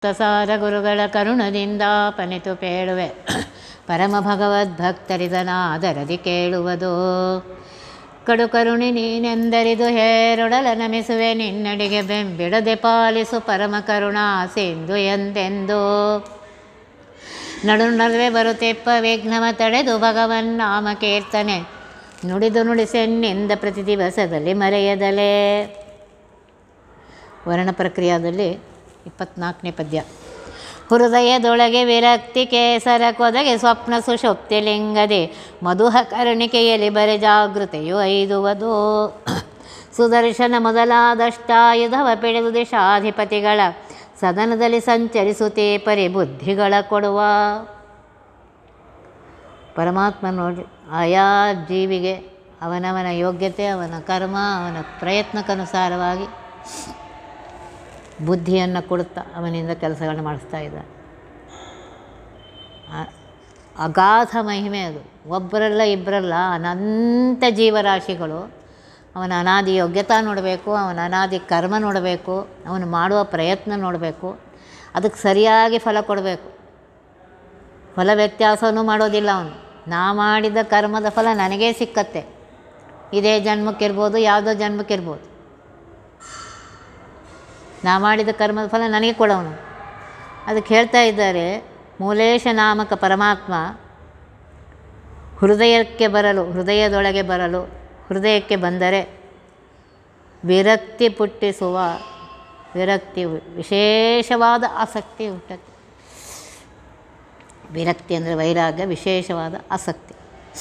ತಸಾರ ಗುರುಗಳ ಕರುಣದಿಂದ ಪನಿತು ಪೇಳುವೆ ಪರಮ ಭಗವದ್ಭಕ್ತರಿದನಾದರದಿ ಕೇಳುವುದು ಕಡು ಕರುಣಿ ನೀನೆಂದರಿದು ಹೇರೊಡಲ ನಮಿಸುವೆ ನಿನ್ನಡಿಗೆ ಬೆಂಬಿಡದೆ ಪಾಲಿಸು ಪರಮ ಕರುಣಾ ಸಿಂಧು ಎಂದೆಂದು ನಡು ನಡುವೆ ಬರುತ್ತೆಪ್ಪ ವಿಘ್ನವ ತಡೆದು ಭಗವನ್ ನಾಮ ಕೀರ್ತನೆ ನುಡಿದು ನುಡಿಸೆನ್ನಿಂದ ಪ್ರತಿ ದಿವಸದಲ್ಲಿ ಮರೆಯದಲೇ ವರ್ಣ ಪ್ರಕ್ರಿಯಾದಲ್ಲಿ ಇಪ್ಪತ್ನಾಲ್ಕನೇ ಪದ್ಯ ಹೃದಯದೊಳಗೆ ವಿರಕ್ತಿ ಕೇಸರ ಕೊದಗೆ ಸ್ವಪ್ನ ಸುಷುಪ್ತಿ ಲಿಂಗದೆ ಮಧುಹ ಕರ್ಣಿಕೆಯಲ್ಲಿ ಬರೆ ಜಾಗೃತೆಯು ಐದುವುದು ಸುದರ್ಶನ ಮೊದಲಾದಷ್ಟಾಯುಧವ ಪಿಡಿದು ದಿಶಾಧಿಪತಿಗಳ ಸದನದಲ್ಲಿ ಸಂಚರಿಸುತ್ತೇ ಪರಿ ಬುದ್ಧಿಗಳ ಕೊಡುವ ಪರಮಾತ್ಮ ನೋಡಿ ಆಯಾ ಜೀವಿಗೆ ಅವನವನ ಯೋಗ್ಯತೆ ಅವನ ಕರ್ಮ ಅವನ ಪ್ರಯತ್ನಕ್ಕನುಸಾರವಾಗಿ ಬುದ್ಧಿಯನ್ನು ಕೊಡುತ್ತಾ ಅವನಿಂದ ಕೆಲಸಗಳನ್ನ ಮಾಡಿಸ್ತಾ ಇದ್ದ ಆ- ಅಗಾಧ ಮಹಿಮೆ ಅದು ಒಬ್ಬರಲ್ಲ ಇಬ್ಬರಲ್ಲ ಅನಂತ ಜೀವರಾಶಿಗಳು ಅವನ ಅನಾದಿ ಯೋಗ್ಯತಾ ನೋಡಬೇಕು ಅವನ ಅನಾದಿ ಕರ್ಮ ನೋಡಬೇಕು ಅವನು ಮಾಡುವ ಪ್ರಯತ್ನ ನೋಡಬೇಕು ಅದಕ್ಕೆ ಸರಿಯಾಗಿ ಫಲ ಕೊಡಬೇಕು ಫಲ ವ್ಯತ್ಯಾಸವೂ ಮಾಡೋದಿಲ್ಲ ಅವನು ನಾ ಮಾಡಿದ ಕರ್ಮದ ಫಲ ನನಗೇ ಸಿಕ್ಕತ್ತೆ ಇದೇ ಜನ್ಮಕ್ಕಿರ್ಬೋದು ಯಾವುದೋ ಜನ್ಮಕ್ಕಿರ್ಬೋದು ನಾ ಮಾಡಿದ ಕರ್ಮದ ಫಲ ನನಗೆ ಕೊಡೋನು ಅದಕ್ಕೆ ಹೇಳ್ತಾ ಇದ್ದಾರೆ ಮೂಲೇಶ ನಾಮಕ ಪರಮಾತ್ಮ ಹೃದಯಕ್ಕೆ ಬರಲು ಹೃದಯದೊಳಗೆ ಬರಲು ಹೃದಯಕ್ಕೆ ಬಂದರೆ ವಿರಕ್ತಿ ಪುಟ್ಟಿಸುವ ವಿರಕ್ತಿ ವಿಶೇಷವಾದ ಆಸಕ್ತಿ ಹುಟ್ಟುತ್ತೆ ವಿರಕ್ತಿ ಅಂದರೆ ವೈರಾಗ್ಯ ವಿಶೇಷವಾದ ಆಸಕ್ತಿ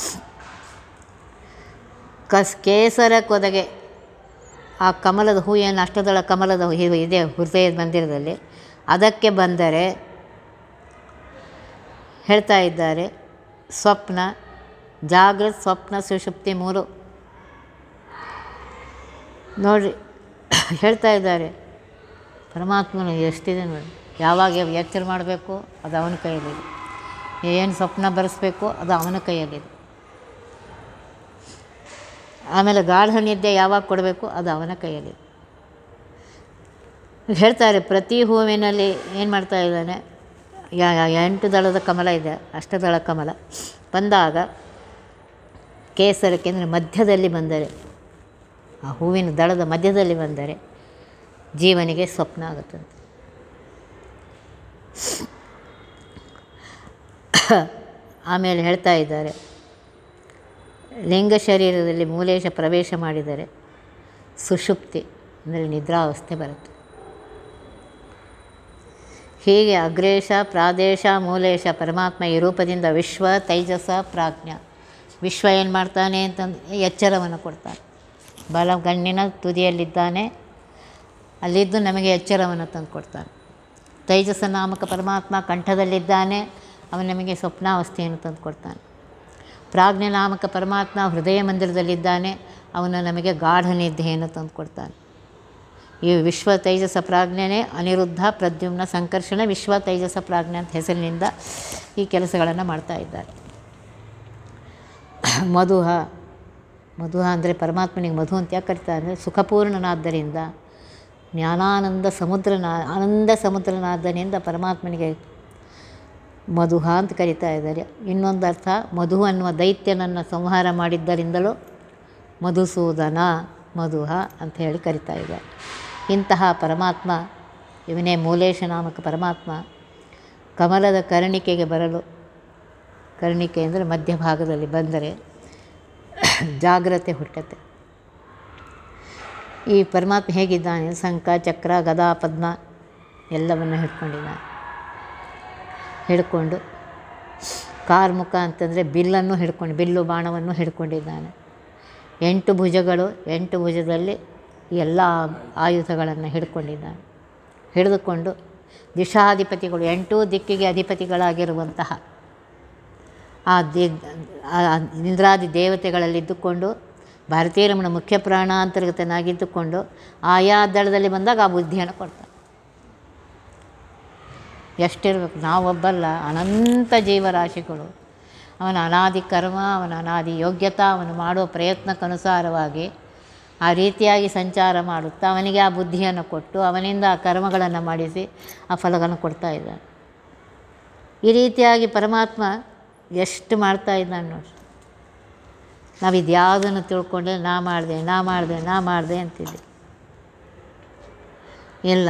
ಕಸ್ ಕೇಸರ ಕೊದಗೆ ಆ ಕಮಲದ ಹೂ ಏನು ಅಷ್ಟದಳ ಕಮಲದ ಹೂ ಇದೆ ಹೃದಯದ ಮಂದಿರದಲ್ಲಿ ಅದಕ್ಕೆ ಬಂದರೆ ಹೇಳ್ತಾ ಇದ್ದಾರೆ ಸ್ವಪ್ನ ಜಾಗೃತ ಸ್ವಪ್ನ ಸುಷುಪ್ತಿ ಮೂರು ನೋಡಿರಿ ಹೇಳ್ತಾ ಇದ್ದಾರೆ ಪರಮಾತ್ಮನು ಎಷ್ಟಿದೆ ನೋಡಿ ಯಾವಾಗ ಎಚ್ಚರ ಮಾಡಬೇಕು ಅದು ಅವನ ಕೈಯಲ್ಲಿದೆ ಏನು ಸ್ವಪ್ನ ಬರೆಸ್ಬೇಕು ಅದು ಅವನ ಕೈಯಲ್ಲಿದೆ ಆಮೇಲೆ ಗಾಢ ನಿದ್ದೆ ಯಾವಾಗ ಕೊಡಬೇಕು ಅದು ಅವನ ಕೈಯಲ್ಲಿದೆ ಹೇಳ್ತಾರೆ ಪ್ರತಿ ಹೂವಿನಲ್ಲಿ ಏನು ಮಾಡ್ತಾ ಇದ್ದಾನೆ ಯಾ- ಯಾ- ಎಂಟು ದಳದ ಕಮಲ ಇದೆ ಅಷ್ಟದಳ ಕಮಲ ಬಂದಾಗ ಕೇಸರಕ್ಕೆ ಅಂದರೆ ಮಧ್ಯದಲ್ಲಿ ಬಂದರೆ ಆ ಹೂವಿನ ದಳದ ಮಧ್ಯದಲ್ಲಿ ಬಂದರೆ ಜೀವನಿಗೆ ಸ್ವಪ್ನ ಆಗುತ್ತಂತೆ ಆಮೇಲೆ ಹೇಳ್ತಾ ಇದ್ದಾರೆ ಲಿಂಗ ಶರೀರದಲ್ಲಿ ಮೂಲೇಶ ಪ್ರವೇಶ ಮಾಡಿದರೆ ಸುಷುಪ್ತಿ ಅಂದರೆ ನಿದ್ರಾವಸ್ಥೆ ಬರುತ್ತೆ ಹೀಗೆ ಅಗ್ರೇಶ ಪ್ರಾದೇಶ ಮೂಲೇಶ ಪರಮಾತ್ಮ ಈ ರೂಪದಿಂದ ವಿಶ್ವ ತೈಜಸ ಪ್ರಾಜ್ಞ ವಿಶ್ವ ಏನು ಮಾಡ್ತಾನೆ ಅಂತಂದು ಎಚ್ಚರವನ್ನು ಕೊಡ್ತಾನೆ ಬಲ ಗಣ್ಣಿನ ತುದಿಯಲ್ಲಿದ್ದಾನೆ ಅಲ್ಲಿದ್ದು ನಮಗೆ ಎಚ್ಚರವನ್ನು ತಂದು ಕೊಡ್ತಾನೆ ತೈಜಸ ನಾಮಕ ಪರಮಾತ್ಮ ಕಂಠದಲ್ಲಿದ್ದಾನೆ ಅವನು ನಮಗೆ ಸ್ವಪ್ನಾವಸ್ಥೆಯನ್ನು ತಂದು ಕೊಡ್ತಾನೆ ಪ್ರಾಜ್ಞ ನಾಮಕ ಪರಮಾತ್ಮ ಹೃದಯ ಮಂದಿರದಲ್ಲಿದ್ದಾನೆ ಅವನು ನಮಗೆ ಗಾಢ ನಿದ್ದೆಯನ್ನು ತಂದು ಕೊಡ್ತಾನೆ ಈ ವಿಶ್ವ ತೈಜಸ ಪ್ರಾಜ್ಞನೇ ಅನಿರುದ್ಧ ಪ್ರದ್ಯುಮ್ನ ಸಂಕರ್ಷಣ ವಿಶ್ವ ತೈಜಸ ಪ್ರಾಜ್ಞೆ ಅಂತ ಹೆಸರಿನಿಂದ ಈ ಕೆಲಸಗಳನ್ನು ಮಾಡ್ತಾ ಇದ್ದಾರೆ ಮಧುಹ ಮಧುಹ ಅಂದರೆ ಪರಮಾತ್ಮನಿಗೆ ಮಧು ಅಂತ ಯಾಕೆ ಕರಿತಾರೆ ಅಂದರೆ ಸುಖಪೂರ್ಣನಾದ್ದರಿಂದ ಜ್ಞಾನಾನಂದ ಸಮುದ್ರನ ಆನಂದ ಸಮುದ್ರನಾದ್ದರಿಂದ ಪರಮಾತ್ಮನಿಗೆ ಮಧುಹ ಅಂತ ಕರಿತಾ ಇದ್ದಾರೆ ಇನ್ನೊಂದು ಅರ್ಥ ಮಧು ಅನ್ನುವ ದೈತ್ಯನನ್ನು ಸಂಹಾರ ಮಾಡಿದ್ದರಿಂದಲೂ ಮಧುಸೂದನ ಮಧುಹ ಅಂತ ಹೇಳಿ ಕರಿತಾ ಇದ್ದಾರೆ ಇಂತಹ ಪರಮಾತ್ಮ ಇವನೇ ಮೂಲೇಶ ನಾಮಕ ಪರಮಾತ್ಮ ಕಮಲದ ಕರ್ಣಿಕೆಗೆ ಬರಲು ಕರ್ಣಿಕೆ ಅಂದರೆ ಮಧ್ಯಭಾಗದಲ್ಲಿ ಬಂದರೆ ಜಾಗ್ರತೆ ಹುಟ್ಟತ್ತೆ ಈ ಪರಮಾತ್ಮ ಹೇಗಿದ್ದಾನೆ ಶಂಖ ಚಕ್ರ ಗದಾ ಪದ್ಮ ಎಲ್ಲವನ್ನು ಹಿಡ್ಕೊಂಡಿದ್ದಾನೆ ಹಿಡ್ಕೊಂಡು ಕಾರ್ಮುಖ ಅಂತಂದರೆ ಬಿಲ್ಲನ್ನು ಹಿಡ್ಕೊಂಡು ಬಿಲ್ಲು ಬಾಣವನ್ನು ಹಿಡ್ಕೊಂಡಿದ್ದಾನೆ ಎಂಟು ಭುಜಗಳು ಎಂಟು ಭುಜದಲ್ಲಿ ಎಲ್ಲ ಆಯುಧಗಳನ್ನು ಹಿಡ್ಕೊಂಡಿದ್ದಾನೆ ಹಿಡಿದುಕೊಂಡು ದಿಶಾಧಿಪತಿಗಳು ಎಂಟೂ ದಿಕ್ಕಿಗೆ ಅಧಿಪತಿಗಳಾಗಿರುವಂತಹ ಆ ದಿ ಆ ಇಂದ್ರಾದಿ ದೇವತೆಗಳಲ್ಲಿದ್ದುಕೊಂಡು ಭಾರತೀಯ ರಮಣ ಮುಖ್ಯ ಪ್ರಾಣಾಂತರ್ಗತನಾಗಿದ್ದುಕೊಂಡು ಆಯಾ ದಳದಲ್ಲಿ ಬಂದಾಗ ಆ ಬುದ್ಧಿಯನ್ನು ಕೊಡ್ತಾನೆ ಎಷ್ಟಿರಬೇಕು ನಾವೊಬ್ಬಲ್ಲ ಅನಂತ ಜೀವರಾಶಿಗಳು ಅವನ ಅನಾದಿ ಕರ್ಮ ಅವನ ಅನಾದಿ ಯೋಗ್ಯತಾ ಅವನು ಮಾಡುವ ಪ್ರಯತ್ನಕ್ಕನುಸಾರವಾಗಿ ಆ ರೀತಿಯಾಗಿ ಸಂಚಾರ ಮಾಡುತ್ತಾ ಅವನಿಗೆ ಆ ಬುದ್ಧಿಯನ್ನು ಕೊಟ್ಟು ಅವನಿಂದ ಆ ಕರ್ಮಗಳನ್ನು ಮಾಡಿಸಿ ಆ ಫಲಗಳನ್ನು ಕೊಡ್ತಾ ಇದ್ದಾನೆ ಈ ರೀತಿಯಾಗಿ ಪರಮಾತ್ಮ ಎಷ್ಟು ಮಾಡ್ತಾ ಇದ್ದಾನೆ ನೋಡಿ ನಾವು ಇದ್ಯಾವುದನ್ನು ತಿಳ್ಕೊಂಡ್ರೆ ನಾ ಮಾಡಿದೆ ನಾ ಮಾಡಿದೆ ನಾ ಮಾಡಿದೆ ಅಂತಿದ್ದೆ ಇಲ್ಲ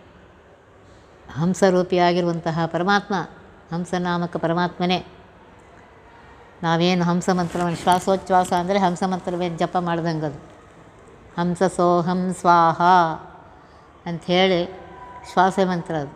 ಹಂಸರೂಪಿಯಾಗಿರುವಂತಹ ಪರಮಾತ್ಮ ಹಂಸನಾಮಕ ಪರಮಾತ್ಮನೇ ನಾವೇನು ಹಂಸ ಮಂತ್ರವನ್ನು ಶ್ವಾಸೋಚ್ಛ್ವಾಸ ಅಂದರೆ ಹಂಸ ಮಂತ್ರವೇನು ಜಪ ಮಾಡ್ದಂಗೆ ಅದು ಹಂಸ ಸೋಹಂ ಸ್ವಾಹ ಅಂಥೇಳಿ ಶ್ವಾಸ ಮಂತ್ರ ಅದು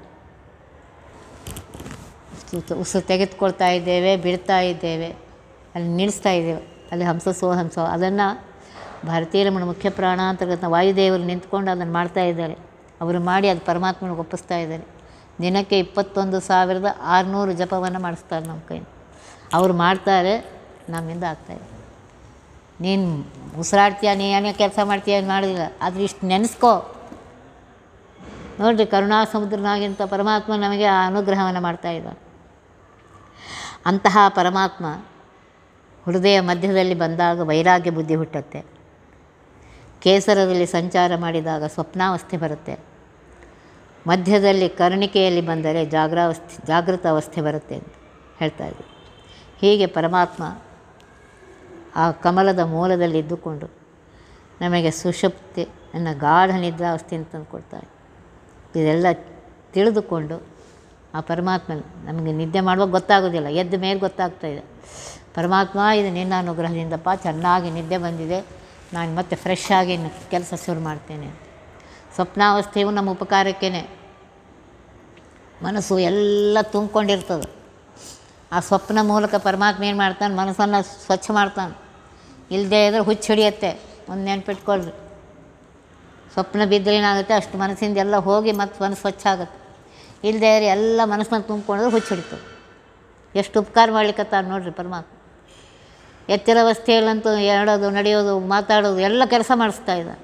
ಉಸಿರು- ಉಸಿರು ತೆಗೆದುಕೊಳ್ತಾ ಇದ್ದೇವೆ ಬಿಡ್ತಾ ಇದ್ದೇವೆ ಅಲ್ಲಿ ನಿಲ್ಲಿಸ್ತಾ ಇದ್ದೇವೆ ಅಲ್ಲಿ ಹಂಸ ಸೋಹಂ ಸ್ವಾಹ ಅದನ್ನು ಭಾರತೀಯ ರಮಣ ಮುಖ್ಯ ಪ್ರಾಣಾಂತರ್ಗತ ವಾಯುದೇವರು ನಿಂತ್ಕೊಂಡು ಅದನ್ನು ಮಾಡ್ತಾ ಇದ್ದಾರೆ ಅವರು ಮಾಡಿ ಅದು ಪರಮಾತ್ಮನಿಗೆ ಒಪ್ಪಿಸ್ತಾ ಇದ್ದಾರೆ ದಿನಕ್ಕೆ ಇಪ್ಪತ್ತೊಂದು ಸಾವಿರದ ಆರುನೂರು ಜಪವನ್ನು ಮಾಡಿಸ್ತಾರೆ ನಮ್ಮ ಕೈ ಅವ್ರು ಮಾಡ್ತಾರೆ ನಮ್ಮಿಂದ ಆಗ್ತಾಯಿದೆ ನೀನು ಉಸಿರಾಡ್ತೀಯ ನೀ ಏನೇ ಕೆಲಸ ಮಾಡ್ತೀಯ ಅಂತ ಮಾಡೋದಿಲ್ಲ ಆದರೆ ಇಷ್ಟು ನೆನೆಸ್ಕೋ ನೋಡಿರಿ ಕರುಣಾ ಸಮುದ್ರನಾಗಿಂತ ಪರಮಾತ್ಮ ನಮಗೆ ಆ ಅನುಗ್ರಹವನ್ನು ಮಾಡ್ತಾ ಇದ್ದಾನೆ ಅಂತಹ ಪರಮಾತ್ಮ ಹೃದಯ ಮಧ್ಯದಲ್ಲಿ ಬಂದಾಗ ವೈರಾಗ್ಯ ಬುದ್ಧಿ ಹುಟ್ಟುತ್ತೆ ಕೇಸರದಲ್ಲಿ ಸಂಚಾರ ಮಾಡಿದಾಗ ಸ್ವಪ್ನಾವಸ್ಥೆ ಬರುತ್ತೆ ಮಧ್ಯದಲ್ಲಿ ಕರ್ಣಿಕೆಯಲ್ಲಿ ಬಂದರೆ ಜಾಗ್ರಾವಸ್ಥೆ ಜಾಗೃತ ಅವಸ್ಥೆ ಬರುತ್ತೆ ಅಂತ ಹೇಳ್ತಾ ಇದ್ದರು ಹೀಗೆ ಪರಮಾತ್ಮ ಆ ಕಮಲದ ಮೂಲದಲ್ಲಿ ಇದ್ದುಕೊಂಡು ನಮಗೆ ಸುಷುಪ್ತಿ ಅನ್ನ ಗಾಢ ನಿದ್ರಾವಸ್ಥೆಯನ್ನು ತಂದು ಕೊಡ್ತಾರೆ ಇದೆಲ್ಲ ತಿಳಿದುಕೊಂಡು ಆ ಪರಮಾತ್ಮ ನಮಗೆ ನಿದ್ದೆ ಮಾಡುವಾಗ ಗೊತ್ತಾಗೋದಿಲ್ಲ ಎದ್ದ ಮೇಲೆ ಗೊತ್ತಾಗ್ತಾ ಇದೆ ಪರಮಾತ್ಮ ಇದು ನಿನ್ನ ಅನುಗ್ರಹದಿಂದಪ್ಪ ಚೆನ್ನಾಗಿ ನಿದ್ದೆ ಬಂದಿದೆ ನಾನು ಮತ್ತೆ ಫ್ರೆಶ್ ಆಗಿ ಕೆಲಸ ಶುರು ಮಾಡ್ತೇನೆ ಸ್ವಪ್ನಾವಸ್ಥೆಯು ನಮ್ಮ ಉಪಕಾರಕ್ಕೇ ಮನಸ್ಸು ಎಲ್ಲ ತುಂಬಿಕೊಂಡಿರ್ತದೆ ಆ ಸ್ವಪ್ನ ಮೂಲಕ ಪರಮಾತ್ಮ ಏನು ಮಾಡ್ತಾನೆ ಮನಸ್ಸನ್ನು ಸ್ವಚ್ಛ ಮಾಡ್ತಾನೆ ಇಲ್ಲದೆ ಇದ್ರೆ ಹುಚ್ಚು ಹಿಡಿಯತ್ತೆ ಒಂದು ನೆನ್ಪಿಟ್ಕೊಳ್ರಿ ಸ್ವಪ್ನ ಬಿದ್ದರೆ ಏನಾಗುತ್ತೆ ಅಷ್ಟು ಮನಸ್ಸಿಂದ ಎಲ್ಲ ಹೋಗಿ ಮತ್ತು ಮನಸ್ಸು ಸ್ವಚ್ಛ ಆಗುತ್ತೆ ಇಲ್ಲದೆ ಇದ್ರೆ ಎಲ್ಲ ಮನಸ್ಸನ್ನು ತುಂಬಿಕೊಂಡ್ರೆ ಹುಚ್ಚು ಹಿಡಿತದೆ ಎಷ್ಟು ಉಪಕಾರ ಮಾಡ್ಲಿಕ್ಕತ್ತಾನ ನೋಡ್ರಿ ಪರಮಾತ್ಮ ಎಚ್ಚರ ಅವಸ್ಥೆಯಲ್ಲಂತೂ ಹೇಳೋದು ನಡೆಯೋದು ಮಾತಾಡೋದು ಎಲ್ಲ ಕೆಲಸ ಮಾಡಿಸ್ತಾ ಇದ್ದಾನೆ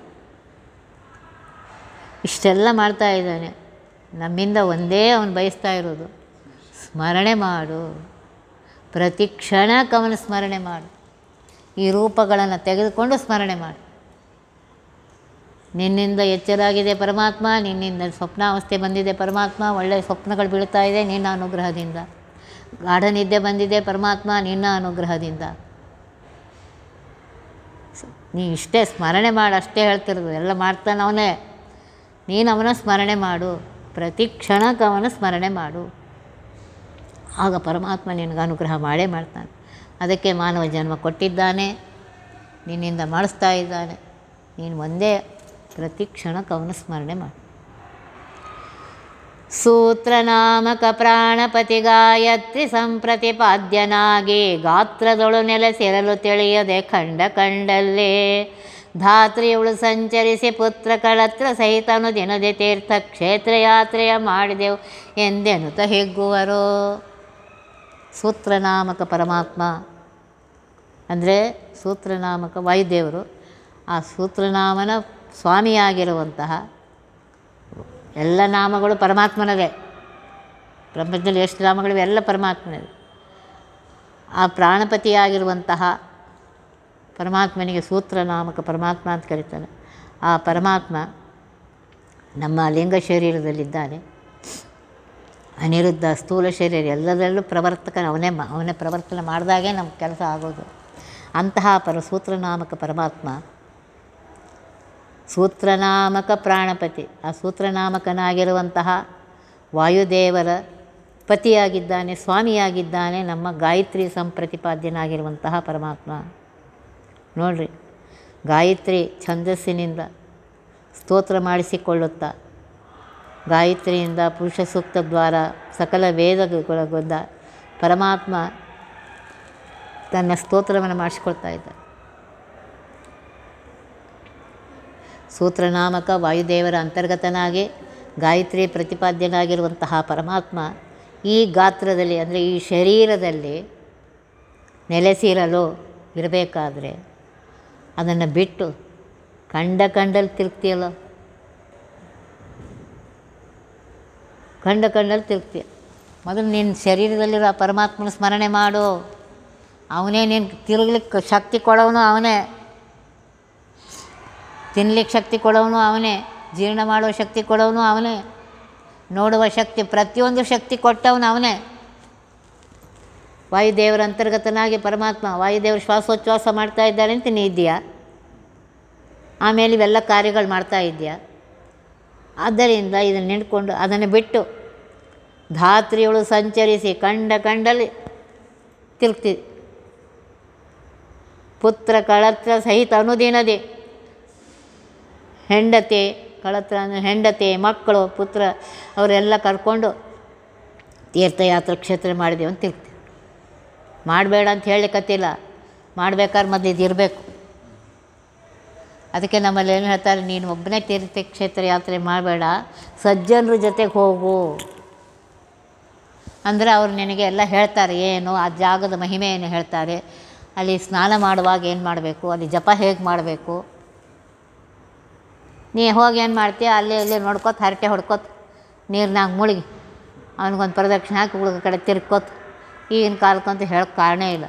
ಇಷ್ಟೆಲ್ಲ ಮಾಡ್ತಾ ಇದ್ದಾನೆ ನಮ್ಮಿಂದ ಒಂದೇ ಅವನು ಬಯಸ್ತಾ ಇರೋದು ಸ್ಮರಣೆ ಮಾಡು ಪ್ರತಿ ಕ್ಷಣಕ್ಕೆ ಅವನ ಸ್ಮರಣೆ ಮಾಡು ಈ ರೂಪಗಳನ್ನು ತೆಗೆದುಕೊಂಡು ಸ್ಮರಣೆ ಮಾಡು ನಿನ್ನಿಂದ ಎಚ್ಚರಾಗಿದೆ ಪರಮಾತ್ಮ ನಿನ್ನಿಂದ ಸ್ವಪ್ನಾವಸ್ಥೆ ಬಂದಿದೆ ಪರಮಾತ್ಮ ಒಳ್ಳೆಯ ಸ್ವಪ್ನಗಳು ಬೀಳ್ತಾ ಇದೆ ನಿನ್ನ ಅನುಗ್ರಹದಿಂದ ಗಾಢ ನಿದ್ದೆ ಬಂದಿದೆ ಪರಮಾತ್ಮ ನಿನ್ನ ಅನುಗ್ರಹದಿಂದ ಸ- ನೀ ಇಷ್ಟೇ ಸ್ಮರಣೆ ಮಾಡು ಅಷ್ಟೇ ಹೇಳ್ತಿರೋದು ಎಲ್ಲ ಮಾಡ್ತಾನೆ ಅವನೇ ನೀನು ಅವನ ಸ್ಮರಣೆ ಮಾಡು ಪ್ರತಿ ಕ್ಷಣಕ್ಕೆ ಅವನ ಸ್ಮರಣೆ ಮಾಡು ಆಗ ಪರಮಾತ್ಮ ನಿನಗೆ ಅನುಗ್ರಹ ಮಾಡೇ ಮಾಡ್ತಾನೆ ಅದಕ್ಕೆ ಮಾನವ ಜನ್ಮ ಕೊಟ್ಟಿದ್ದಾನೆ ನಿನ್ನಿಂದ ಮಾಡಿಸ್ತಾ ಇದ್ದಾನೆ ನೀನು ಒಂದೇ ಪ್ರತಿ ಕ್ಷಣಕ್ಕೆ ಅವನ ಸ್ಮರಣೆ ಮಾಡು ಸೂತ್ರನಾಮಕ ಪ್ರಾಣಪತಿ ಗಾಯತ್ರಿ ಸಂಪ್ರತಿಪಾದ್ಯನಾಗಿ ಗಾತ್ರದೊಳು ನೆಲೆಸಿರಲು ತಿಳಿಯದೆ ಕಂಡ ಕಂಡಲ್ಲೇ ಧಾತ್ರಿಯವಳು ಸಂಚರಿಸಿ ಪುತ್ರ ಕಳತ್ರ ಸಹಿತನು ದಿನದೆ ತೀರ್ಥ ಕ್ಷೇತ್ರ ಯಾತ್ರೆಯ ಮಾಡಿದೆವು ಎಂದೆನುತ ಹಿಗ್ಗುವರು ಸೂತ್ರನಾಮಕ ಪರಮಾತ್ಮ ಅಂದರೆ ಸೂತ್ರನಾಮಕ ವಾಯುದೇವರು ಆ ಸೂತ್ರನಾಮನ ಸ್ವಾಮಿಯಾಗಿರುವಂತಹ ಎಲ್ಲ ನಾಮಗಳು ಪರಮಾತ್ಮನದೇ ಪ್ರಪಂಚದಲ್ಲಿ ಎಷ್ಟು ನಾಮಗಳಿವೆ ಎಲ್ಲ ಪರಮಾತ್ಮನದೇ ಆ ಪ್ರಾಣಪತಿಯಾಗಿರುವಂತಹ ಪರಮಾತ್ಮನಿಗೆ ಸೂತ್ರನಾಮಕ ಪರಮಾತ್ಮ ಅಂತ ಕರೀತಾರೆ ಆ ಪರಮಾತ್ಮ ನಮ್ಮ ಲಿಂಗ ಶರೀರದಲ್ಲಿದ್ದಾನೆ ಅನಿರುದ್ಧ ಸ್ಥೂಲ ಶರೀರ ಎಲ್ಲದರಲ್ಲೂ ಪ್ರವರ್ತಕ ಅವನೇ ಮ- ಅವನೇ ಪ್ರವರ್ತನೆ ಮಾಡಿದಾಗೆ ನಮ್ಮ ಕೆಲಸ ಆಗೋದು ಅಂತಹ ಪರ ಸೂತ್ರನಾಮಕ ಪರಮಾತ್ಮ ಸೂತ್ರನಾಮಕ ಪ್ರಾಣಪತಿ ಆ ಸೂತ್ರನಾಮಕನಾಗಿರುವಂತಹ ವಾಯುದೇವರ ಪತಿಯಾಗಿದ್ದಾನೆ ಸ್ವಾಮಿಯಾಗಿದ್ದಾನೆ ನಮ್ಮ ಗಾಯತ್ರಿ ಸಂಪ್ರತಿಪಾದ್ಯನಾಗಿರುವಂತಹ ಪರಮಾತ್ಮ ನೋಡ್ರಿ ಗಾಯತ್ರಿ ಛಂದಸ್ಸಿನಿಂದ ಸ್ತೋತ್ರ ಮಾಡಿಸಿಕೊಳ್ಳುತ್ತಾ ಗಾಯತ್ರಿಯಿಂದ ಪುರುಷ ಸೂಕ್ತ ದ್ವಾರ ಸಕಲ ವೇದಗಳೊಳಗೊಂಡ ಪರಮಾತ್ಮ ತನ್ನ ಸ್ತೋತ್ರವನ್ನು ಮಾಡಿಸ್ಕೊಳ್ತಾ ಇದ್ದ ಸೂತ್ರನಾಮಕ ವಾಯುದೇವರ ಅಂತರ್ಗತನಾಗಿ ಗಾಯತ್ರಿ ಪ್ರತಿಪಾದ್ಯನಾಗಿರುವಂತಹ ಪರಮಾತ್ಮ ಈ ಗಾತ್ರದಲ್ಲಿ ಅಂದರೆ ಈ ಶರೀರದಲ್ಲಿ ನೆಲೆಸಿರಲು ಇರಬೇಕಾದ್ರೆ ಅದನ್ನು ಬಿಟ್ಟು ಕಂಡ ಕಂಡಲ್ಲಿ ತಿರುಗ್ತೀಯಲ್ಲ ಕಂಡ ಕಂಡಲ್ಲಿ ತಿರುಗ್ತೀಯ ಮೊದಲು ನಿನ್ನ ಶರೀರದಲ್ಲಿರೋ ಆ ಪರಮಾತ್ಮನ ಸ್ಮರಣೆ ಮಾಡು ಅವನೇ ನೀನು ತಿರುಗ್ಲಿಕ್ಕೆ ಶಕ್ತಿ ಕೊಡೋನು ಅವನೇ ತಿನ್ಲಿಕ್ಕೆ ಶಕ್ತಿ ಕೊಡೋನು ಅವನೇ ಜೀರ್ಣ ಮಾಡುವ ಶಕ್ತಿ ಕೊಡೋನು ಅವನೇ ನೋಡುವ ಶಕ್ತಿ ಪ್ರತಿಯೊಂದು ಶಕ್ತಿ ಕೊಟ್ಟವನು ಅವನೇ ವಾಯುದೇವರ ಅಂತರ್ಗತನಾಗಿ ಪರಮಾತ್ಮ ವಾಯುದೇವರು ಶ್ವಾಸೋಚ್ಛ್ವಾಸ ಮಾಡ್ತಾ ಇದ್ದಾರೆ ಅಂತ ನೀ ಇದೆಯಾ ಆಮೇಲೆ ಇವೆಲ್ಲ ಕಾರ್ಯಗಳು ಮಾಡ್ತಾ ಇದೆಯಾ ಆದ್ದರಿಂದ ಇದನ್ನು ನಿಂತ್ಕೊಂಡು ಅದನ್ನು ಬಿಟ್ಟು ಧಾತ್ರಿಯಳು ಸಂಚರಿಸಿ ಕಂಡ ಕಂಡಲ್ಲಿ ತಿರುಗ್ತಿ ಪುತ್ರ ಕಳತ್ರ ಸಹಿತ ಅನುದಿನದಿ ಹೆಂಡತಿ ಕಳತ್ರ ಅಂದರೆ ಹೆಂಡತಿ ಮಕ್ಕಳು ಪುತ್ರ ಅವರೆಲ್ಲ ಕರ್ಕೊಂಡು ತೀರ್ಥಯಾತ್ರೆ ಕ್ಷೇತ್ರ ಮಾಡಿದೆವು ಅಂತ ತಿರ್ಗ್ತೀವಿ ಮಾಡಬೇಡ ಅಂತ ಹೇಳಲಿಕ್ಕತ್ತಿಲ್ಲ ಮಾಡ್ಬೇಕಾದ್ರೆ ಮೊದಲು ಇದಿರಬೇಕು ಅದಕ್ಕೆ ನಮ್ಮಲ್ಲಿ ಏನು ಹೇಳ್ತಾರೆ ನೀನು ಒಬ್ಬನೇ ತೀರ್ಥಕ್ಷೇತ್ರ ಯಾತ್ರೆ ಮಾಡಬೇಡ ಸಜ್ಜನರ ಜೊತೆಗೆ ಹೋಗು ಅಂದರೆ ಅವ್ರು ನಿನಗೆ ಎಲ್ಲ ಹೇಳ್ತಾರೆ ಏನು ಆ ಜಾಗದ ಮಹಿಮೆ ಏನು ಹೇಳ್ತಾರೆ ಅಲ್ಲಿ ಸ್ನಾನ ಮಾಡುವಾಗ ಏನು ಮಾಡಬೇಕು ಅಲ್ಲಿ ಜಪ ಹೇಗೆ ಮಾಡಬೇಕು ನೀ ಹೋಗಿ ಏನು ಮಾಡ್ತೀಯ ಅಲ್ಲಿ ಇಲ್ಲಿ ನೋಡ್ಕೊತ ಹರಟೆ ಹೊಡ್ಕೊತ ನೀರಿನಾಗ ಮುಳುಗಿ ಅವ್ನಿಗೊಂದು ಪ್ರದಕ್ಷಿಣೆ ಹಾಕಿ ಉಳಿದ ಕಡೆ ತಿರ್ಕೋತ ಈಗಿನ ಕಾಲಕ್ಕಂತೂ ಹೇಳೋಕ್ಕೆ ಕಾರಣ ಇಲ್ಲ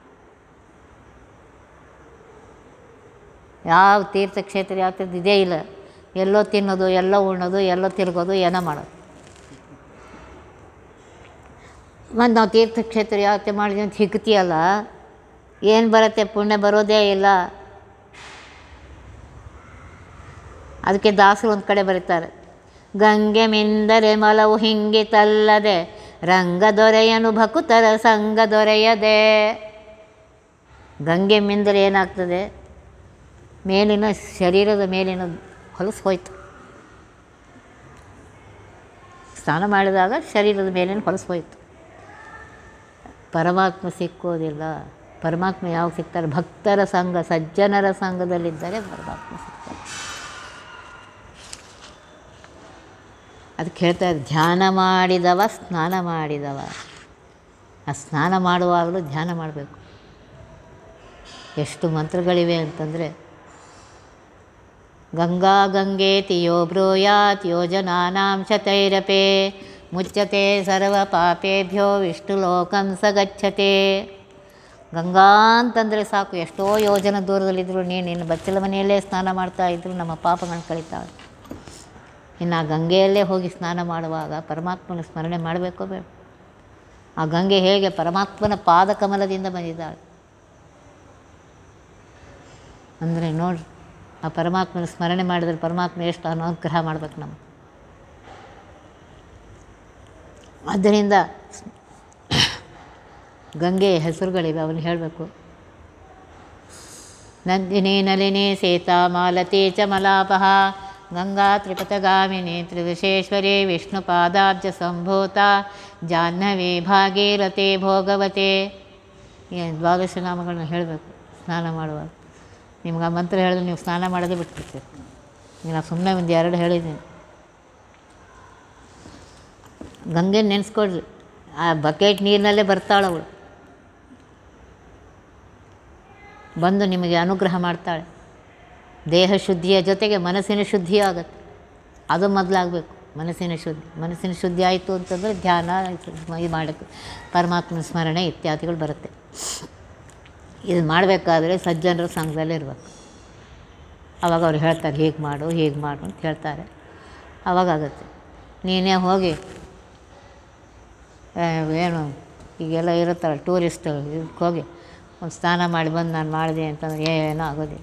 ಯಾವ ತೀರ್ಥಕ್ಷೇತ್ರ ಯಾತ್ರೆ ಇದೇ ಇಲ್ಲ ಎಲ್ಲೋ ತಿನ್ನೋದು ಎಲ್ಲೋ ಉಣ್ಣೋದು ಎಲ್ಲೋ ತಿರುಗೋದು ಏನೋ ಮಾಡೋದು ಮತ್ತು ನಾವು ತೀರ್ಥಕ್ಷೇತ್ರ ಯಾತ್ರೆ ಮಾಡಿದ್ವಿ ಅಂತ ಹಿಗ್ತೀಯಲ್ಲ ಏನು ಬರುತ್ತೆ ಪುಣ್ಯ ಬರೋದೇ ಇಲ್ಲ ಅದಕ್ಕೆ ದಾಸರು ಒಂದು ಕಡೆ ಬರೀತಾರೆ ಗಂಗೆ ಮಿಂದರೆ ಮಲವು ಹಿಂಗಿತಲ್ಲದೆ ರಂಗ ದೊರೆಯನು ಭಕುತರ ಸಂಗ ದೊರೆಯದೆ ಗಂಗೆ ಮಿಂದರೆ ಏನಾಗ್ತದೆ ಮೇಲಿನ ಶರೀರದ ಮೇಲಿನ ಹೊಲಸು ಹೋಯ್ತು ಸ್ನಾನ ಮಾಡಿದಾಗ ಶರೀರದ ಮೇಲಿನ ಹೊಲಸು ಹೋಯ್ತು ಪರಮಾತ್ಮ ಸಿಕ್ಕೋದಿಲ್ಲ ಪರಮಾತ್ಮ ಯಾವಾಗ ಸಿಗ್ತಾರೆ ಭಕ್ತರ ಸಂಘ ಸಜ್ಜನರ ಸಂಘದಲ್ಲಿದ್ದರೆ ಪರಮಾತ್ಮ ಸಿಗ್ತಾರೆ ಅದಕ್ಕೆ ಹೇಳ್ತಾರೆ ಧ್ಯಾನ ಮಾಡಿದವ ಸ್ನಾನ ಮಾಡಿದವ ಆ ಸ್ನಾನ ಮಾಡುವಾಗಲೂ ಧ್ಯಾನ ಮಾಡಬೇಕು ಎಷ್ಟು ಮಂತ್ರಗಳಿವೆ ಅಂತಂದರೆ ಗಂಗಾ ಗಂಗೇತಿ ಯೋ ಬ್ರೂಯಾತ್ ಯೋಜನಾನಾಂ ಶತೈರಪೆ ಮುಚ್ಚತೆ ಸರ್ವ ಪಾಪೇಭ್ಯೋ ವಿಷ್ಣು ಲೋಕಂ ಸ ಗಚ್ಚತೆ ಗಂಗಾ ಅಂತಂದರೆ ಸಾಕು ಎಷ್ಟೋ ಯೋಜನ ದೂರದಲ್ಲಿದ್ದರು ನೀನು ನಿನ್ನ ಬಚ್ಚಲ ಮನೆಯಲ್ಲೇ ಸ್ನಾನ ಮಾಡ್ತಾ ಇದ್ರು ನಮ್ಮ ಪಾಪಗಳನ್ನು ಕಳೀತಾಳೆ ಇನ್ನು ಆ ಗಂಗೆಯಲ್ಲೇ ಹೋಗಿ ಸ್ನಾನ ಮಾಡುವಾಗ ಪರಮಾತ್ಮನ ಸ್ಮರಣೆ ಮಾಡಬೇಕೋ ಬೇಡ ಆ ಗಂಗೆ ಹೇಗೆ ಪರಮಾತ್ಮನ ಪಾದಕಮಲದಿಂದ ಬಂದಿದ್ದಾಳೆ ಅಂದರೆ ನೋಡ್ರಿ ಆ ಪರಮಾತ್ಮನ ಸ್ಮರಣೆ ಮಾಡಿದ್ರೆ ಪರಮಾತ್ಮ ಎಷ್ಟು ಅನುಗ್ರಹ ಮಾಡ್ಬೇಕು ನಮ್ಗೆ ಆದ್ದರಿಂದ ಗಂಗೆ ಹೆಸರುಗಳಿವೆ ಅವನು ಹೇಳಬೇಕು ನಂದಿನಿ ನಳಿನಿ ಸೀತಾ ಮಾಲತಿ ಚ ಮಲಾಪಹ ಗಂಗಾ ತ್ರಿಪಥಗಾಮಿನಿ ತ್ರಿದಶೇಶ್ವರಿ ವಿಷ್ಣುಪಾದಾಬ್ಜ ಸಂಭೂತ ಜಾಹ್ನವಿ ಭಾಗೀರಥಿ ಭೋಗವತಿ ಈ ದ್ವಾದಶ ನಾಮಗಳನ್ನ ಹೇಳಬೇಕು ಸ್ನಾನ ಮಾಡುವಾಗ ನಿಮ್ಗೆ ಆ ಮಂತ್ರ ಹೇಳಿದ್ರೆ ನೀವು ಸ್ನಾನ ಮಾಡೋದೇ ಬಿಟ್ಬಿಡ್ತೀರಿ ಈಗ ನಾನು ಸುಮ್ಮನೆ ಒಂದು ಎರಡು ಹೇಳಿದ್ದೀನಿ ಗಂಗೆ ನೆನೆಸ್ಕೊಡ್ರಿ ಆ ಬಕೆಟ್ ನೀರಿನಲ್ಲೇ ಬರ್ತಾಳೆ ಅವಳು ಬಂದು ನಿಮಗೆ ಅನುಗ್ರಹ ಮಾಡ್ತಾಳೆ ದೇಹ ಶುದ್ಧಿಯ ಜೊತೆಗೆ ಮನಸ್ಸಿನ ಶುದ್ಧಿ ಆಗುತ್ತೆ ಅದು ಮೊದಲಾಗಬೇಕು ಮನಸ್ಸಿನ ಶುದ್ಧಿ ಮನಸ್ಸಿನ ಶುದ್ಧಿ ಆಯಿತು ಅಂತಂದರೆ ಧ್ಯಾನ ಇದು ಮಾಡೋಕ್ಕೆ ಪರಮಾತ್ಮನ ಸ್ಮರಣೆ ಇತ್ಯಾದಿಗಳು ಬರುತ್ತೆ ಇದು ಮಾಡಬೇಕಾದ್ರೆ ಸಜ್ಜನರ ಸಂಘದಲ್ಲೇ ಇರಬೇಕು ಆವಾಗ ಅವ್ರು ಹೇಳ್ತಾರೆ ಹೀಗೆ ಮಾಡು ಹೀಗೆ ಮಾಡು ಅಂತ ಹೇಳ್ತಾರೆ ಆವಾಗಾಗುತ್ತೆ ನೀನೇ ಹೋಗಿ ಆ, ಏನು ಈಗೆಲ್ಲ ಇರುತ್ತಲ್ಲ ಟೂರಿಸ್ಟ್ ಇದಕ್ಕೆ ಹೋಗಿ ಒಂದು ಸ್ನಾನ ಮಾಡಿ ಬಂದು ನಾನು ಮಾಡಿದೆ ಅಂತಂದ್ರೆ ಏನೂ ಆಗೋದಿಲ್ಲ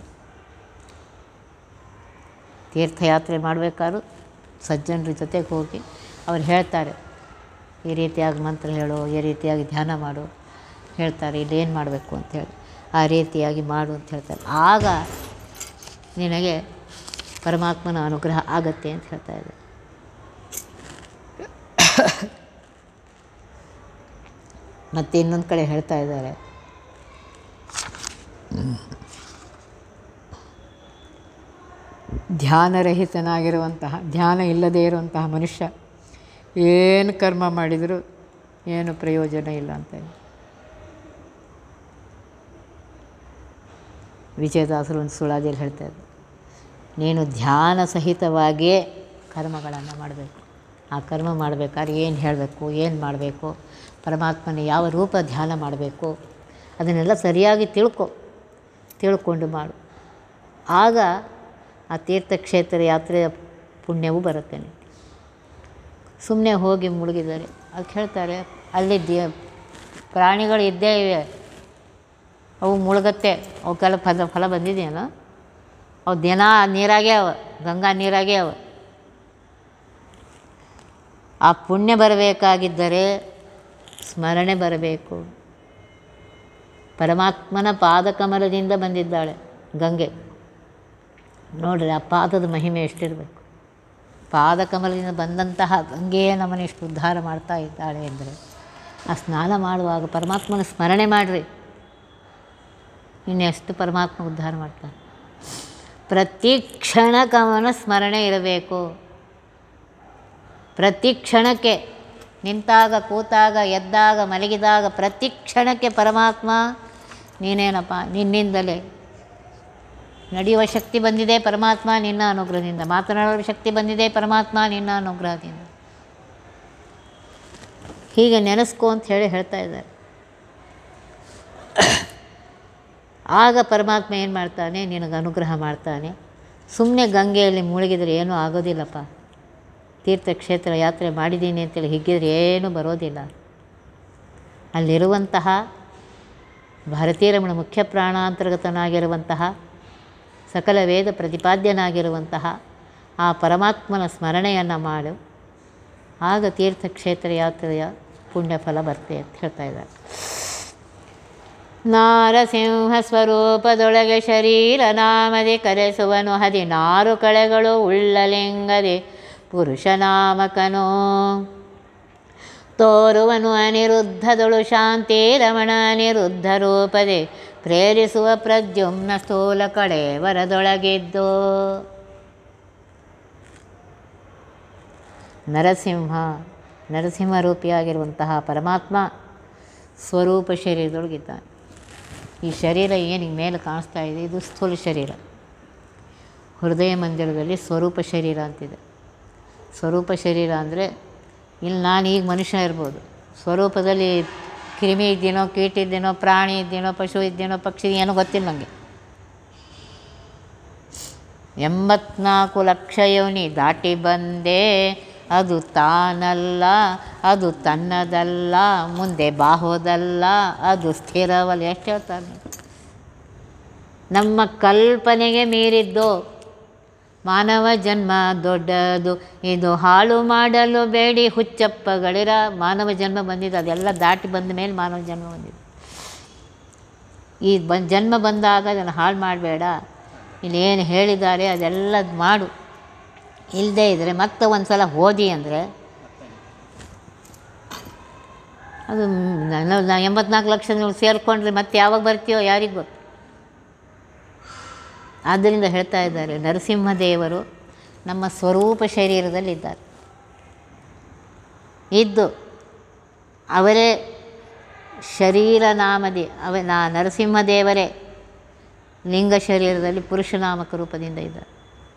ತೀರ್ಥಯಾತ್ರೆ ಮಾಡಬೇಕಾದ್ರೂ ಸಜ್ಜನರ ಜೊತೆಗೆ ಹೋಗಿ ಅವ್ರು ಹೇಳ್ತಾರೆ ಈ ರೀತಿಯಾಗಿ ಮಂತ್ರ ಹೇಳು ಈ ರೀತಿಯಾಗಿ ಧ್ಯಾನ ಮಾಡು ಹೇಳ್ತಾರೆ ಇಲ್ಲೇನು ಮಾಡಬೇಕು ಅಂತೇಳಿ ಆ ರೀತಿಯಾಗಿ ಮಾಡು ಅಂತ ಹೇಳ್ತಾರೆ ಆಗ ನಿನಗೆ ಪರಮಾತ್ಮನ ಅನುಗ್ರಹ ಆಗತ್ತೆ ಅಂತ ಹೇಳ್ತಾ ಇದ್ದಾರೆ ಮತ್ತು ಇನ್ನೊಂದು ಕಡೆ ಹೇಳ್ತಾ ಇದ್ದಾರೆ ಧ್ಯಾನರಹಿತನಾಗಿರುವಂತಹ ಧ್ಯಾನ ಇಲ್ಲದೇ ಇರುವಂತಹ ಮನುಷ್ಯ ಏನು ಕರ್ಮ ಮಾಡಿದರೂ ಏನು ಪ್ರಯೋಜನ ಇಲ್ಲ ಅಂತ ವಿಜಯದಾಸರು ಒಂದು ಸುಳಾದಿಯಲ್ಲಿ ಹೇಳ್ತಾ ಇದ್ರು ನೀನು ಧ್ಯಾನ ಸಹಿತವಾಗಿಯೇ ಕರ್ಮಗಳನ್ನು ಮಾಡಬೇಕು ಆ ಕರ್ಮ ಮಾಡಬೇಕಾದ್ರೆ ಏನು ಹೇಳಬೇಕು ಏನು ಮಾಡಬೇಕು ಪರಮಾತ್ಮನ ಯಾವ ರೂಪ ಧ್ಯಾನ ಮಾಡಬೇಕು ಅದನ್ನೆಲ್ಲ ಸರಿಯಾಗಿ ತಿಳ್ಕೊ ತಿಳ್ಕೊಂಡು ಮಾಡು ಆಗ ಆ ತೀರ್ಥಕ್ಷೇತ್ರ ಯಾತ್ರೆಯ ಪುಣ್ಯವೂ ಬರುತ್ತೆ ನಿಮಗೆ ಸುಮ್ಮನೆ ಹೋಗಿ ಮುಳುಗಿದ್ದಾರೆ ಅದಕ್ಕೆ ಹೇಳ್ತಾರೆ ಅಲ್ಲಿ ದೇ ಪ್ರಾಣಿಗಳು ಇದ್ದೇ ಇವೆ ಅವು ಮುಳುಗತ್ತೆ ಅವಕ್ಕೆಲ್ಲ ಫಲ ಫಲ ಬಂದಿದೆಯೇನೋ ಅವು ದಿನ ನೀರಾಗೇ ಅವ ಗಂಗಾ ನೀರಾಗೇ ಅವ ಆ ಪುಣ್ಯ ಬರಬೇಕಾಗಿದ್ದರೆ ಸ್ಮರಣೆ ಬರಬೇಕು ಪರಮಾತ್ಮನ ಪಾದಕಮಲದಿಂದ ಬಂದಿದ್ದಾಳೆ ಗಂಗೆ ನೋಡ್ರಿ ಆ ಪಾದದ ಮಹಿಮೆ ಎಷ್ಟಿರಬೇಕು ಪಾದಕಮಲದಿಂದ ಬಂದಂತಹ ಗಂಗೆಯೇ ನಮ್ಮನ್ನು ಇಷ್ಟು ಉದ್ಧಾರ ಮಾಡ್ತಾ ಇದ್ದಾಳೆ ಅಂದರೆ ಆ ಸ್ನಾನ ಮಾಡುವಾಗ ಪರಮಾತ್ಮನ ಸ್ಮರಣೆ ಮಾಡಿರಿ ಇನ್ನೆಷ್ಟು ಪರಮಾತ್ಮ ಉದ್ಧಾರ ಮಾಡ್ತಾನೆ ಪ್ರತಿ ಕ್ಷಣಕ್ಕವನ ಸ್ಮರಣೆ ಇರಬೇಕು ಪ್ರತಿ ಕ್ಷಣಕ್ಕೆ ನಿಂತಾಗ ಕೂತಾಗ ಎದ್ದಾಗ ಮಲಗಿದಾಗ ಪ್ರತಿ ಕ್ಷಣಕ್ಕೆ ಪರಮಾತ್ಮ ನೀನೇನಪ್ಪ ನಿನ್ನಿಂದಲೇ ನಡೆಯುವ ಶಕ್ತಿ ಬಂದಿದೆ ಪರಮಾತ್ಮ ನಿನ್ನ ಅನುಗ್ರಹದಿಂದ ಮಾತನಾಡುವ ಶಕ್ತಿ ಬಂದಿದೆ ಪರಮಾತ್ಮ ನಿನ್ನ ಅನುಗ್ರಹದಿಂದ ಹೀಗೆ ನೆನೆಸ್ಕೊ ಅಂತ ಹೇಳಿ ಹೇಳ್ತಾ ಇದ್ದಾರೆ ಆಗ ಪರಮಾತ್ಮ ಏನು ಮಾಡ್ತಾನೆ ನಿನಗೆ ಅನುಗ್ರಹ ಮಾಡ್ತಾನೆ ಸುಮ್ಮನೆ ಗಂಗೆಯಲ್ಲಿ ಮುಳುಗಿದ್ರೆ ಏನೂ ಆಗೋದಿಲ್ಲಪ್ಪ ತೀರ್ಥಕ್ಷೇತ್ರ ಯಾತ್ರೆ ಮಾಡಿದ್ದೀನಿ ಅಂತೇಳಿ ಹಿಗ್ಗಿದ್ರೆ ಏನೂ ಬರೋದಿಲ್ಲ ಅಲ್ಲಿರುವಂತಹ ಭಾರತೀಯರಮಣ ಮುಖ್ಯ ಪ್ರಾಣಾಂತರ್ಗತನಾಗಿರುವಂತಹ ಸಕಲ ವೇದ ಪ್ರತಿಪಾದ್ಯನಾಗಿರುವಂತಹ ಆ ಪರಮಾತ್ಮನ ಸ್ಮರಣೆಯನ್ನು ಮಾಡು ಆಗ ತೀರ್ಥಕ್ಷೇತ್ರ ಯಾತ್ರೆಯ ಪುಣ್ಯಫಲ ಬರುತ್ತೆ ಅಂತ ಹೇಳ್ತಾ ಇದ್ದಾರೆ ನಾರಸಿಂಹ ಸ್ವರೂಪದೊಳಗೆ ಶರೀರ ನಾಮದಿ ಕರೆಸುವನು ಹದಿನಾರು ಕಳೆಗಳು ಉಳ್ಳಲಿಂಗದೆ ಪುರುಷನಾಮಕನು ತೋರುವನು ಅನಿರುದ್ಧದೊಳು ಶಾಂತಿ ರಮಣ ಅನಿರುದ್ಧ ರೂಪದೆ ಪ್ರೇರಿಸುವ ಪ್ರದ್ಯುಮ್ನ ಸ್ಥೂಲ ಕಡೆ ವರದೊಳಗಿದ್ದು ನರಸಿಂಹ ನರಸಿಂಹ ರೂಪಿಯಾಗಿರುವಂತಹ ಪರಮಾತ್ಮ ಸ್ವರೂಪ ಶರೀರದೊಳಗಿದ್ದಾನೆ ಈ ಶರೀರ ಏನು ಮೇಲೆ ಕಾಣಿಸ್ತಾ ಇದೆ ಇದು ಸ್ಥೂಲ ಶರೀರ ಹೃದಯ ಮಂದಿರದಲ್ಲಿ ಸ್ವರೂಪ ಶರೀರ ಅಂತಿದೆ ಸ್ವರೂಪ ಶರೀರ ಅಂದರೆ ಇಲ್ಲಿ ನಾನು ಈಗ ಮನುಷ್ಯ ಇರ್ಬೋದು ಸ್ವರೂಪದಲ್ಲಿ ಕ್ರಿಮಿ ಇದ್ದೀನೋ ಕೀಟ ಇದ್ದೀನೋ ಪ್ರಾಣಿ ಇದ್ದೀನೋ ಪಶು ಇದ್ದೀನೋ ಪಕ್ಷಿ ಏನೋ ಗೊತ್ತಿಲ್ಲ ನನಗೆ ಎಂಬತ್ನಾಲ್ಕು ಲಕ್ಷ ಯೋನಿ ದಾಟಿ ಬಂದೆ ಅದು ತಾನಲ್ಲ ಅದು ತನ್ನದಲ್ಲ ಮುಂದೆ ಬಾಹೋದಲ್ಲ ಅದು ಸ್ಥಿರವಲ್ಲ ಎಷ್ಟು ಹೇಳ್ತಾರೆ ನಮ್ಮ ಕಲ್ಪನೆಗೆ ಮೀರಿದ್ದು ಮಾನವ ಜನ್ಮ ದೊಡ್ಡದು ಇದು ಹಾಳು ಮಾಡಲು ಬೇಡಿ ಹುಚ್ಚಪ್ಪಗಳಿರ ಮಾನವ ಜನ್ಮ ಬಂದಿದ್ದು ಅದೆಲ್ಲ ದಾಟಿ ಬಂದ ಮೇಲೆ ಮಾನವ ಜನ್ಮ ಬಂದಿದ್ದು ಈ ಬ ಜನ್ಮ ಬಂದಾಗ ಅದನ್ನು ಹಾಳು ಮಾಡಬೇಡ ಇಲ್ಲಿ ಏನು ಹೇಳಿದ್ದಾರೆ ಅದೆಲ್ಲ ಮಾಡು ಇಲ್ಲದೇ ಇದ್ದರೆ ಮತ್ತೆ ಒಂದು ಸಲ ಓದಿ ಅಂದರೆ ಅದು ನನ್ನ ಎಂಬತ್ನಾಲ್ಕು ಲಕ್ಷ ನೀವು ಸೇರಿಕೊಂಡ್ರೆ ಮತ್ತೆ ಯಾವಾಗ ಬರ್ತೀಯೋ ಯಾರಿಗೆ ಗೊತ್ತು ಆದ್ದರಿಂದ ಹೇಳ್ತಾ ಇದ್ದಾರೆ ನರಸಿಂಹದೇವರು ನಮ್ಮ ಸ್ವರೂಪ ಶರೀರದಲ್ಲಿದ್ದಾರೆ ಇದ್ದು ಅವರೇ ಶರೀರ ನಾಮದಿ ಅವ ನಾ ನರಸಿಂಹದೇವರೇ ಲಿಂಗ ಶರೀರದಲ್ಲಿ ಪುರುಷನಾಮಕ ರೂಪದಿಂದ ಇದ್ದಾರೆ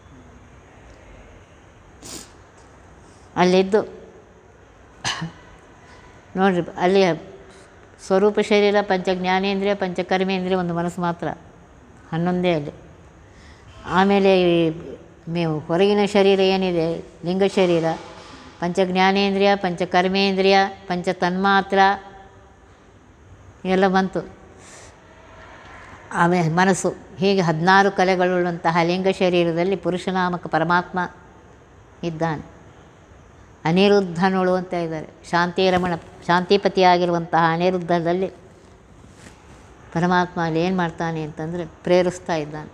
ಅಲ್ಲಿದ್ದು ನೋಡ್ರಿ ಅಲ್ಲಿ ಸ್ವರೂಪ ಶರೀರ ಪಂಚ ಜ್ಞಾನೇಂದ್ರಿಯ ಪಂಚ ಕರ್ಮೇಂದ್ರಿಯ ಒಂದು ಮನಸ್ಸು ಮಾತ್ರ ಹನ್ನೊಂದೇ ಅಲ್ಲಿ ಆಮೇಲೆ ಈ ಮೇವು ಹೊರಗಿನ ಶರೀರ ಏನಿದೆ ಲಿಂಗ ಶರೀರ ಪಂಚ ಜ್ಞಾನೇಂದ್ರಿಯ ಪಂಚ ಕರ್ಮೇಂದ್ರಿಯ ಪಂಚ ತನ್ಮಾತ್ರ ಎಲ್ಲ ಬಂತು ಆಮೇಲೆ ಮನಸ್ಸು ಹೀಗೆ ಹದಿನಾರು ಕಲೆಗಳುಳ್ಳಂತಹ ಲಿಂಗ ಶರೀರದಲ್ಲಿ ಪುರುಷನಾಮಕ ಪರಮಾತ್ಮ ಇದ್ದಾನೆ ಅನಿರುದ್ಧನೋಳು ಅಂತ ಇದ್ದಾರೆ ಶಾಂತಿ ರಮಣ ಶಾಂತಿಪತಿಯಾಗಿರುವಂತಹ ಅನಿರುದ್ಧದಲ್ಲಿ ಪರಮಾತ್ಮ ಅಲ್ಲಿ ಏನು ಮಾಡ್ತಾನೆ ಅಂತಂದರೆ ಪ್ರೇರಿಸ್ತಾ ಇದ್ದಾನೆ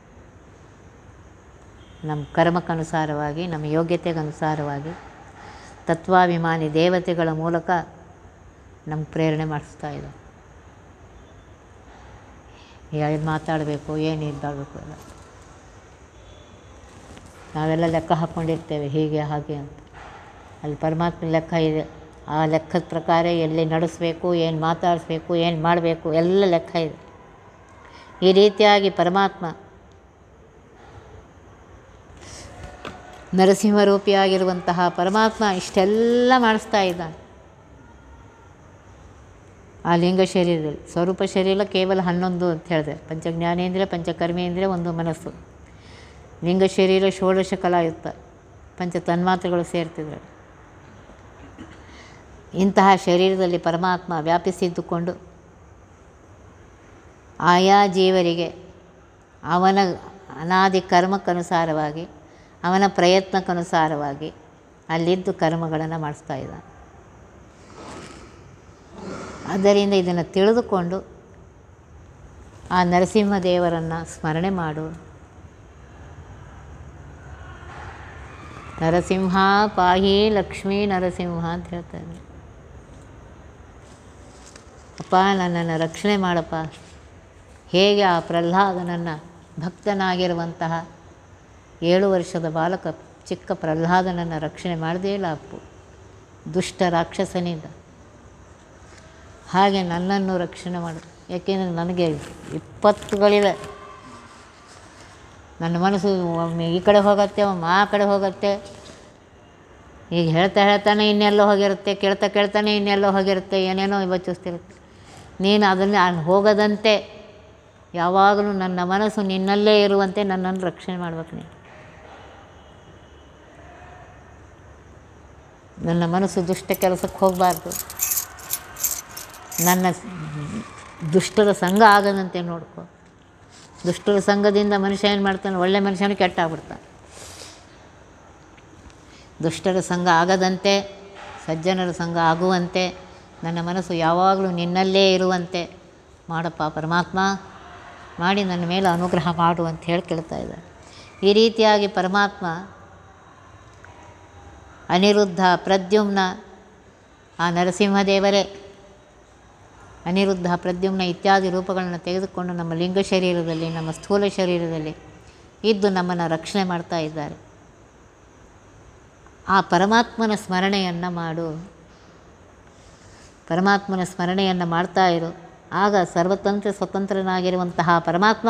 ನಮ್ಮ ಕರ್ಮಕ್ಕನುಸಾರವಾಗಿ ನಮ್ಮ ಯೋಗ್ಯತೆಗನುಸಾರವಾಗಿ ತತ್ವಾಭಿಮಾನಿ ದೇವತೆಗಳ ಮೂಲಕ ನಮ್ಗೆ ಪ್ರೇರಣೆ ಮಾಡಿಸ್ತಾ ಇದೆ ಏನು ಮಾತಾಡಬೇಕು ಏನು ಇದ್ದಾಗಬೇಕು ಎಲ್ಲ ನಾವೆಲ್ಲ ಲೆಕ್ಕ ಹಾಕ್ಕೊಂಡಿರ್ತೇವೆ ಹೀಗೆ ಹಾಗೆ ಅಂತ ಅಲ್ಲಿ ಪರಮಾತ್ಮ ಲೆಕ್ಕ ಇದೆ ಆ ಲೆಕ್ಕದ ಪ್ರಕಾರ ಎಲ್ಲಿ ನಡೆಸಬೇಕು ಏನು ಮಾತಾಡಿಸ್ಬೇಕು ಏನು ಮಾಡಬೇಕು ಎಲ್ಲ ಲೆಕ್ಕ ಇದೆ ಈ ರೀತಿಯಾಗಿ ಪರಮಾತ್ಮ ನರಸಿಂಹರೂಪಿಯಾಗಿರುವಂತಹ ಪರಮಾತ್ಮ ಇಷ್ಟೆಲ್ಲ ಮಾಡಿಸ್ತಾ ಇದ್ದಾನೆ ಆ ಲಿಂಗ ಶರೀರದಲ್ಲಿ ಸ್ವರೂಪ ಶರೀರ ಕೇವಲ ಹನ್ನೊಂದು ಅಂತ ಹೇಳಿದೆ ಪಂಚ ಜ್ಞಾನೇಂದ್ರಿಯ ಪಂಚ ಕರ್ಮೇಂದ್ರಿಯ ಒಂದು ಮನಸ್ಸು ಲಿಂಗ ಶರೀರ ಷೋಡಶ ಕಲಾಯುಕ್ತ ಪಂಚ ತನ್ಮಾತ್ರೆಗಳು ಸೇರ್ತಿದ್ರು ಇಂತಹ ಶರೀರದಲ್ಲಿ ಪರಮಾತ್ಮ ವ್ಯಾಪಿಸಿದ್ದುಕೊಂಡು ಆಯಾ ಜೀವರಿಗೆ ಅವನ ಅನಾದಿ ಕರ್ಮಕ್ಕನುಸಾರವಾಗಿ ಅವನ ಪ್ರಯತ್ನಕ್ಕನುಸಾರವಾಗಿ ಅಲ್ಲಿದ್ದು ಕರ್ಮಗಳನ್ನು ಮಾಡಿಸ್ತಾ ಇದ್ದಾನೆ ಆದ್ದರಿಂದ ಇದನ್ನು ತಿಳಿದುಕೊಂಡು ಆ ನರಸಿಂಹದೇವರನ್ನು ಸ್ಮರಣೆ ಮಾಡು ನರಸಿಂಹ ಪಾಹಿ ಲಕ್ಷ್ಮೀ ನರಸಿಂಹ ಅಂತ ಹೇಳ್ತಾರೆ ಅಪ್ಪ ನನ್ನನ್ನು ರಕ್ಷಣೆ ಮಾಡಪ್ಪ ಹೇಗೆ ಆ ಪ್ರಹ್ಲಾದನನ್ನು ಭಕ್ತನಾಗಿರುವಂತಹ ಏಳು ವರ್ಷದ ಬಾಲಕ ಚಿಕ್ಕ ಪ್ರಹ್ಲಾದನನ್ನು ರಕ್ಷಣೆ ಮಾಡದೇ ಇಲ್ಲ ಅಪ್ಪು ದುಷ್ಟ ರಾಕ್ಷಸನಿಂದ ಹಾಗೆ ನನ್ನನ್ನು ರಕ್ಷಣೆ ಮಾಡು ಯಾಕೆಂದರೆ ನನಗೆ ಇಪ್ಪತ್ತುಗಳಿವೆ ನನ್ನ ಮನಸ್ಸು ಒಮ್ಮೆ ಈ ಕಡೆ ಹೋಗುತ್ತೆ ಒಮ್ಮೆ ಆ ಕಡೆ ಹೋಗುತ್ತೆ ಈಗ ಹೇಳ್ತಾ ಹೇಳ್ತಾನೆ ಇನ್ನೆಲ್ಲೋ ಹೋಗಿರುತ್ತೆ ಕೇಳ್ತಾ ಕೇಳ್ತಾನೆ ಇನ್ನೆಲ್ಲೋ ಹೋಗಿರುತ್ತೆ ಏನೇನೋ ಯೋಚಿಸ್ತಿರುತ್ತೆ ನೀನು ಅದನ್ನು ಅಲ್ಲಿ ಹೋಗದಂತೆ ಯಾವಾಗಲೂ ನನ್ನ ಮನಸ್ಸು ನಿನ್ನಲ್ಲೇ ಇರುವಂತೆ ನನ್ನನ್ನು ರಕ್ಷಣೆ ಮಾಡ್ಬೇಕು ನೀನು ನನ್ನ ಮನಸ್ಸು ದುಷ್ಟ ಕೆಲಸಕ್ಕೆ ಹೋಗಬಾರ್ದು ನನ್ನ ದುಷ್ಟರ ಸಂಘ ಆಗದಂತೆ ನೋಡ್ಕೊ ದುಷ್ಟರ ಸಂಘದಿಂದ ಮನುಷ್ಯ ಏನು ಮಾಡ್ತಾನೆ ಒಳ್ಳೆ ಮನುಷ್ಯನು ಕೆಟ್ಟಾಗ್ಬಿಡ್ತಾನೆ ದುಷ್ಟರ ಸಂಘ ಆಗದಂತೆ ಸಜ್ಜನರ ಸಂಘ ಆಗುವಂತೆ ನನ್ನ ಮನಸ್ಸು ಯಾವಾಗಲೂ ನಿನ್ನಲ್ಲೇ ಇರುವಂತೆ ಮಾಡಪ್ಪ ಪರಮಾತ್ಮ ಮಾಡಿ ನನ್ನ ಮೇಲೆ ಅನುಗ್ರಹ ಮಾಡು ಅಂತ ಹೇಳಿ ಕೇಳ್ತಾ ಇದ್ದಾರೆ ಈ ರೀತಿಯಾಗಿ ಪರಮಾತ್ಮ ಅನಿರುದ್ಧ ಪ್ರದ್ಯುಮ್ನ ಆ ನರಸಿಂಹದೇವರೇ ಅನಿರುದ್ಧ ಪ್ರದ್ಯುಮ್ನ ಇತ್ಯಾದಿ ರೂಪಗಳನ್ನು ತೆಗೆದುಕೊಂಡು ನಮ್ಮ ಲಿಂಗ ಶರೀರದಲ್ಲಿ ನಮ್ಮ ಸ್ಥೂಲ ಶರೀರದಲ್ಲಿ ಇದ್ದು ನಮ್ಮನ್ನು ರಕ್ಷಣೆ ಮಾಡ್ತಾ ಇದ್ದಾರೆ ಆ ಪರಮಾತ್ಮನ ಸ್ಮರಣೆಯನ್ನು ಮಾಡು ಪರಮಾತ್ಮನ ಸ್ಮರಣೆಯನ್ನು ಮಾಡ್ತಾ ಇರು ಆಗ ಸರ್ವತಂತ್ರ ಸ್ವತಂತ್ರನಾಗಿರುವಂತಹ ಪರಮಾತ್ಮ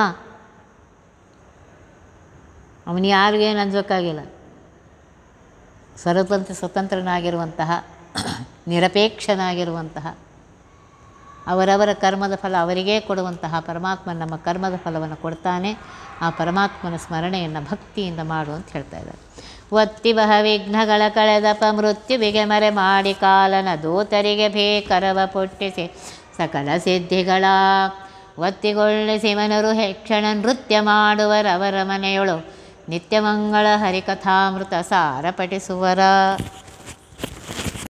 ಅವನು ಯಾರಿಗೇನು ಅನ್ಬೇಕಾಗಿಲ್ಲ ಸರ್ವತಂತ್ರ ಸ್ವತಂತ್ರನಾಗಿರುವಂತಹ ನಿರಪೇಕ್ಷನಾಗಿರುವಂತಹ ಅವರವರ ಕರ್ಮದ ಫಲ ಅವರಿಗೇ ಕೊಡುವಂತಹ ಪರಮಾತ್ಮ ನಮ್ಮ ಕರ್ಮದ ಫಲವನ್ನು ಕೊಡ್ತಾನೆ ಆ ಪರಮಾತ್ಮನ ಸ್ಮರಣೆಯನ್ನು ಭಕ್ತಿಯಿಂದ ಮಾಡು ಅಂತ ಹೇಳ್ತಾ ಇದ್ದಾರೆ ಒತ್ತಿ ಬಹ ವಿಘ್ನಗಳ ಕಳೆದಪ ಮೃತ್ಯುವಿಗೆ ಮರೆ ಮಾಡಿ ಕಾಲನ ದೂತರಿಗೆ ಬೇಕರವ ಪುಟ್ಟಿಸಿ ಸಕಲ ಸಿದ್ಧಿಗಳ ಒತ್ತಿಗೊಳ್ಳಿಸಿ ಮನರು ಹೆಕ್ಷಣ ನೃತ್ಯ ಮಾಡುವರವರ ಮನೆಯೊಳು ನಿತ್ಯಮಂಗಳ ಹರಿಕಥಾಮೃತ ಸಾರ ಪಠಿಸುವರ